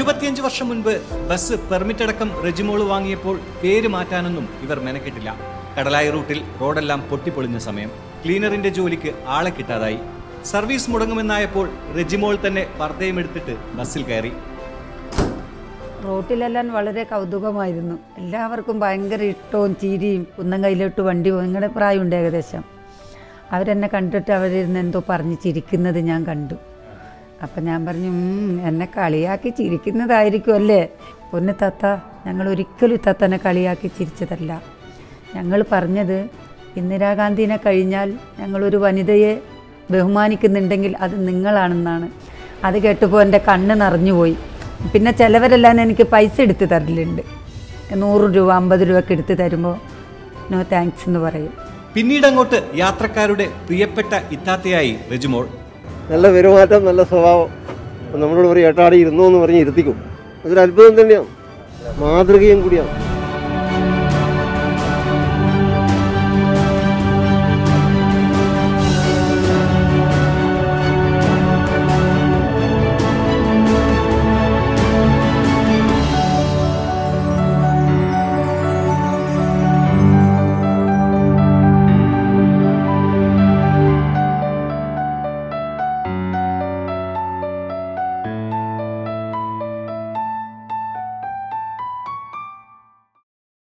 ഇരുപത്തിയഞ്ച് വർഷം മുൻപ് ബസ് പെർമിറ്റ് അടക്കം റെജിമോൾ വാങ്ങിയപ്പോൾ പേര് മാറ്റാനൊന്നും ഇവർ മെനക്കെട്ടില്ല കടലായി റൂട്ടിൽ റോഡെല്ലാം പൊട്ടിപ്പൊളിഞ്ഞ സമയം ക്ലീനറിന്റെ ജോലിക്ക് ആളെ കിട്ടാതായി സർവീസ് മുടങ്ങുമെന്നായപ്പോൾ റെജിമോൾ തന്നെ പർദ്ദയും എടുത്തിട്ട് ബസ്സിൽ കയറി റോട്ടിലെല്ലാം വളരെ കൗതുകമായിരുന്നു എല്ലാവർക്കും ഭയങ്കര ഇഷ്ടവും ചിരിയും കുന്നം കയ്യിലോട്ട് വണ്ടി പോകും നിങ്ങളുടെ പ്രായമുണ്ട് ഏകദേശം അവരെന്നെ കണ്ടിട്ട് അവരിരുന്ന് എന്തോ പറഞ്ഞ് ചിരിക്കുന്നത് ഞാൻ കണ്ടു അപ്പം ഞാൻ പറഞ്ഞു "ഉം, എന്നെ കളിയാക്കി ചിരിക്കുന്നതായിരിക്കും അല്ലേ പൊന്നു തത്ത ഞങ്ങൾ ഒരിക്കലും ഇത്തത്തനെ കളിയാക്കി ചിരിച്ചതല്ല ഞങ്ങൾ പറഞ്ഞത് ഇന്ദിരാഗാന്ധിനെ കഴിഞ്ഞാൽ ഞങ്ങളൊരു വനിതയെ ബഹുമാനിക്കുന്നുണ്ടെങ്കിൽ അത് നിങ്ങളാണെന്നാണ് അത് കേട്ടപ്പോൾ എൻ്റെ കണ്ണ് നിറഞ്ഞുപോയി പിന്നെ ചിലവരെല്ലാം എനിക്ക് പൈസ എടുത്ത് തരലുണ്ട് നൂറ് രൂപ അമ്പത് രൂപ ഒക്കെ എടുത്ത് തരുമ്പോൾ നോ താങ്ക്സ് എന്ന് പറയും പിന്നീട് അങ്ങോട്ട് യാത്രക്കാരുടെ പ്രിയപ്പെട്ട ഇത്താത്തയായി റെജിമോൾ നല്ല പെരുമാറ്റം നല്ല സ്വഭാവം നമ്മളോട് പറയും ഏട്ടാടി ഇരുന്നോ എന്ന് പറഞ്ഞ് ഇരുത്തിക്കും അതൊരു അത്ഭുതം തന്നെയാണ് മാതൃകയും കൂടിയാണ്